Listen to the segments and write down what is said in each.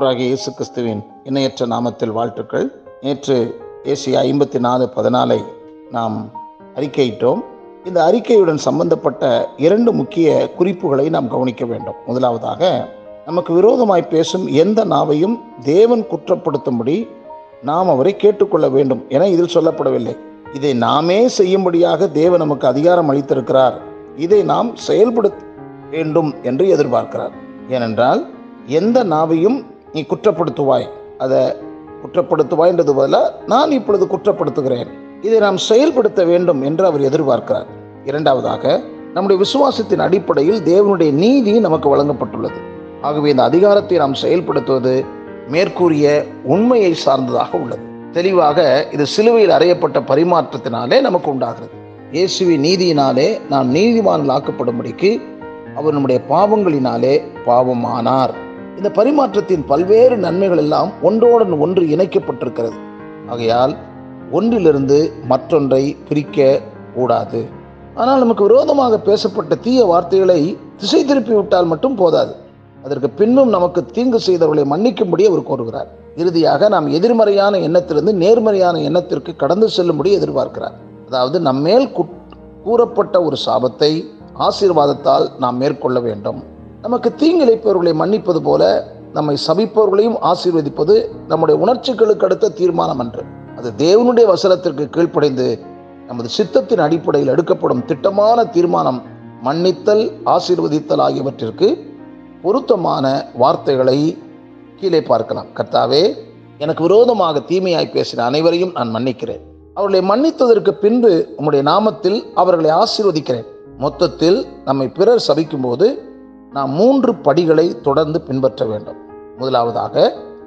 ஆண்டவராகிய இயேசு கிறிஸ்துவின் இணையற்ற நாமத்தில் வாழ்த்துக்கள் நேற்று ஏசிய ஐம்பத்தி நாலு பதினாலை நாம் அறிக்கையிட்டோம் இந்த அறிக்கையுடன் சம்பந்தப்பட்ட இரண்டு முக்கிய குறிப்புகளை நாம் கவனிக்க வேண்டும் முதலாவதாக நமக்கு விரோதமாய் பேசும் எந்த நாவையும் தேவன் குற்றப்படுத்தும்படி நாம் அவரை கேட்டுக்கொள்ள வேண்டும் என இதில் சொல்லப்படவில்லை இதை நாமே செய்யும்படியாக தேவன் நமக்கு அதிகாரம் அளித்திருக்கிறார் இதை நாம் செயல்படுத்த வேண்டும் என்று எதிர்பார்க்கிறார் ஏனென்றால் எந்த நாவையும் நீ குற்றப்படுத்துவாய் அதை குற்றப்படுத்துவாய் என்றது பதிலாக நான் இப்பொழுது குற்றப்படுத்துகிறேன் இதை நாம் செயல்படுத்த வேண்டும் என்று அவர் எதிர்பார்க்கிறார் இரண்டாவதாக நம்முடைய விசுவாசத்தின் அடிப்படையில் தேவனுடைய நீதி நமக்கு வழங்கப்பட்டுள்ளது ஆகவே இந்த அதிகாரத்தை நாம் செயல்படுத்துவது மேற்கூறிய உண்மையை சார்ந்ததாக உள்ளது தெளிவாக இது சிலுவையில் அறையப்பட்ட பரிமாற்றத்தினாலே நமக்கு உண்டாகிறது இயேசுவின் நீதியினாலே நாம் நீதிமான்கள் ஆக்கப்படும்படிக்கு அவர் நம்முடைய பாவங்களினாலே பாவமானார் இந்த பரிமாற்றத்தின் பல்வேறு நன்மைகள் எல்லாம் ஒன்றோடன் ஒன்று இணைக்கப்பட்டிருக்கிறது ஆகையால் ஒன்றிலிருந்து மற்றொன்றை பிரிக்க கூடாது ஆனால் நமக்கு விரோதமாக பேசப்பட்ட தீய வார்த்தைகளை திசை திருப்பி விட்டால் மட்டும் போதாது அதற்கு பின்னும் நமக்கு தீங்கு செய்தவர்களை மன்னிக்கும்படி அவர் கோருகிறார் இறுதியாக நாம் எதிர்மறையான எண்ணத்திலிருந்து நேர்மறையான எண்ணத்திற்கு கடந்து செல்லும்படி எதிர்பார்க்கிறார் அதாவது நம்மேல் கூறப்பட்ட ஒரு சாபத்தை ஆசீர்வாதத்தால் நாம் மேற்கொள்ள வேண்டும் நமக்கு தீங்கிழைப்பவர்களை மன்னிப்பது போல நம்மை சபிப்பவர்களையும் ஆசீர்வதிப்பது நம்முடைய உணர்ச்சிகளுக்கு அடுத்த தீர்மானம் அன்று அது தேவனுடைய வசனத்திற்கு கீழ்ப்படைந்து நமது சித்தத்தின் அடிப்படையில் எடுக்கப்படும் திட்டமான தீர்மானம் மன்னித்தல் ஆசீர்வதித்தல் ஆகியவற்றிற்கு பொருத்தமான வார்த்தைகளை கீழே பார்க்கலாம் கர்த்தாவே எனக்கு விரோதமாக தீமையாய் பேசின அனைவரையும் நான் மன்னிக்கிறேன் அவர்களை மன்னித்ததற்கு பின்பு உம்முடைய நாமத்தில் அவர்களை ஆசீர்வதிக்கிறேன் மொத்தத்தில் நம்மை பிறர் சபிக்கும் போது நாம் மூன்று படிகளை தொடர்ந்து பின்பற்ற வேண்டும் முதலாவதாக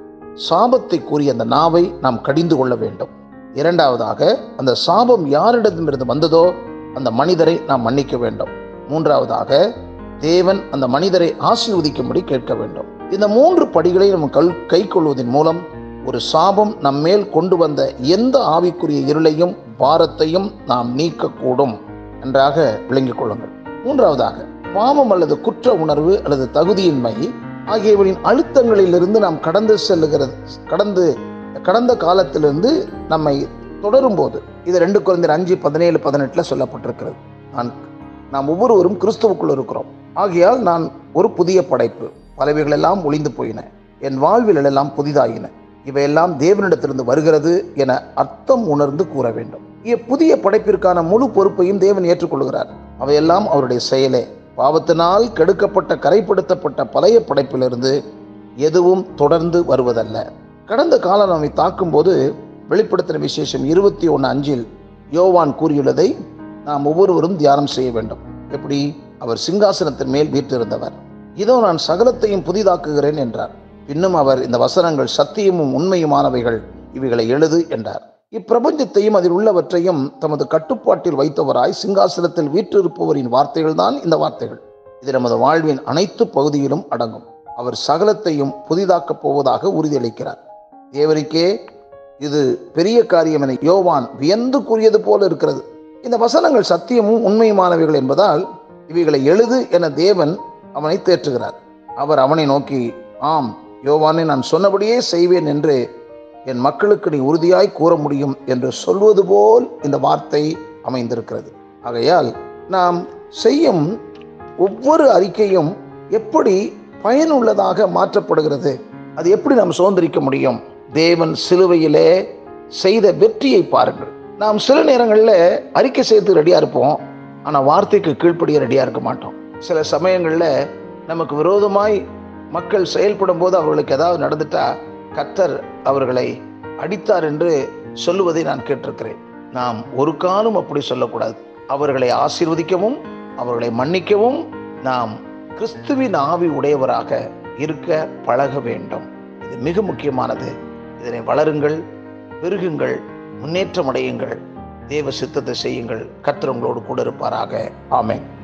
சாபத்தை கூறிய அந்த நாவை நாம் கடிந்து கொள்ள வேண்டும் இரண்டாவதாக அந்த சாபம் யாரிடமிருந்து வந்ததோ அந்த மனிதரை நாம் மன்னிக்க வேண்டும் மூன்றாவதாக தேவன் அந்த மனிதரை ஆசீர்வதிக்கும்படி கேட்க வேண்டும் இந்த மூன்று படிகளை நம்ம கல் கை கொள்வதன் மூலம் ஒரு சாபம் நம்மேல் கொண்டு வந்த எந்த ஆவிக்குரிய இருளையும் பாரத்தையும் நாம் நீக்கக்கூடும் நன்றாக விளங்கிக் கொள்ளுங்கள் மூன்றாவதாக பாவம் அல்லது குற்ற உணர்வு அல்லது தகுதியின்மை ஆகியவரின் அழுத்தங்களிலிருந்து நாம் கடந்து செல்லுகிறது கடந்து கடந்த காலத்திலிருந்து நம்மை தொடரும் போது இது ரெண்டு குறைந்த அஞ்சு பதினேழு பதினெட்டுல சொல்லப்பட்டிருக்கிறது நான் நாம் ஒவ்வொருவரும் கிறிஸ்துவுக்குள் இருக்கிறோம் ஆகையால் நான் ஒரு புதிய படைப்பு பலவைகள் எல்லாம் ஒளிந்து போயின என் வாழ்வில் எல்லாம் புதிதாயின இவையெல்லாம் தேவனிடத்திலிருந்து வருகிறது என அர்த்தம் உணர்ந்து கூற வேண்டும் புதிய படைப்பிற்கான முழு பொறுப்பையும் தேவன் ஏற்றுக்கொள்கிறார் அவையெல்லாம் அவருடைய செயலே பாவத்தினால் கெடுக்கப்பட்ட கரைப்படுத்தப்பட்ட பழைய படைப்பிலிருந்து எதுவும் தொடர்ந்து வருவதல்ல கடந்த காலம் நம்மை தாக்கும் போது வெளிப்படுத்தின விசேஷம் இருபத்தி ஒன்று அஞ்சில் யோவான் கூறியுள்ளதை நாம் ஒவ்வொருவரும் தியானம் செய்ய வேண்டும் எப்படி அவர் சிங்காசனத்தின் மேல் வீற்றிருந்தவர் இதோ நான் சகலத்தையும் புதிதாக்குகிறேன் என்றார் இன்னும் அவர் இந்த வசனங்கள் சத்தியமும் உண்மையுமானவைகள் இவைகளை எழுது என்றார் இப்பிரபஞ்சத்தையும் அதில் உள்ளவற்றையும் தமது கட்டுப்பாட்டில் வைத்தவராய் சிங்காசனத்தில் வீற்றிருப்பவரின் வார்த்தைகள் தான் இந்த வார்த்தைகள் இது நமது வாழ்வின் அனைத்து பகுதியிலும் அடங்கும் அவர் சகலத்தையும் புதிதாக்கப் போவதாக உறுதியளிக்கிறார் தேவருக்கே இது பெரிய காரியம் என யோவான் வியந்து கூறியது போல இருக்கிறது இந்த வசனங்கள் சத்தியமும் உண்மையுமானவைகள் என்பதால் இவைகளை எழுது என தேவன் அவனை தேற்றுகிறார் அவர் அவனை நோக்கி ஆம் யோவானை நான் சொன்னபடியே செய்வேன் என்று என் மக்களுக்கு நீ உறுதியாய் கூற முடியும் என்று சொல்வது போல் இந்த வார்த்தை அமைந்திருக்கிறது ஆகையால் நாம் செய்யும் ஒவ்வொரு அறிக்கையும் எப்படி பயனுள்ளதாக மாற்றப்படுகிறது அது எப்படி நாம் சுதந்திரிக்க முடியும் தேவன் சிலுவையிலே செய்த வெற்றியை பாருங்கள் நாம் சில நேரங்களில் அறிக்கை செய்து ரெடியாக இருப்போம் ஆனால் வார்த்தைக்கு கீழ்ப்படிய ரெடியாக இருக்க மாட்டோம் சில சமயங்களில் நமக்கு விரோதமாய் மக்கள் செயல்படும் போது அவர்களுக்கு ஏதாவது நடந்துட்டா கத்தர் அவர்களை அடித்தார் என்று சொல்லுவதை நான் கேட்டிருக்கிறேன் நாம் ஒரு காலம் அப்படி சொல்லக்கூடாது அவர்களை ஆசீர்வதிக்கவும் அவர்களை மன்னிக்கவும் நாம் கிறிஸ்துவின் ஆவி உடையவராக இருக்க பழக வேண்டும் இது மிக முக்கியமானது இதனை வளருங்கள் பெருகுங்கள் முன்னேற்றம் அடையுங்கள் தேவ சித்தத்தை செய்யுங்கள் கத்திரங்களோடு கூட இருப்பாராக ஆமேன்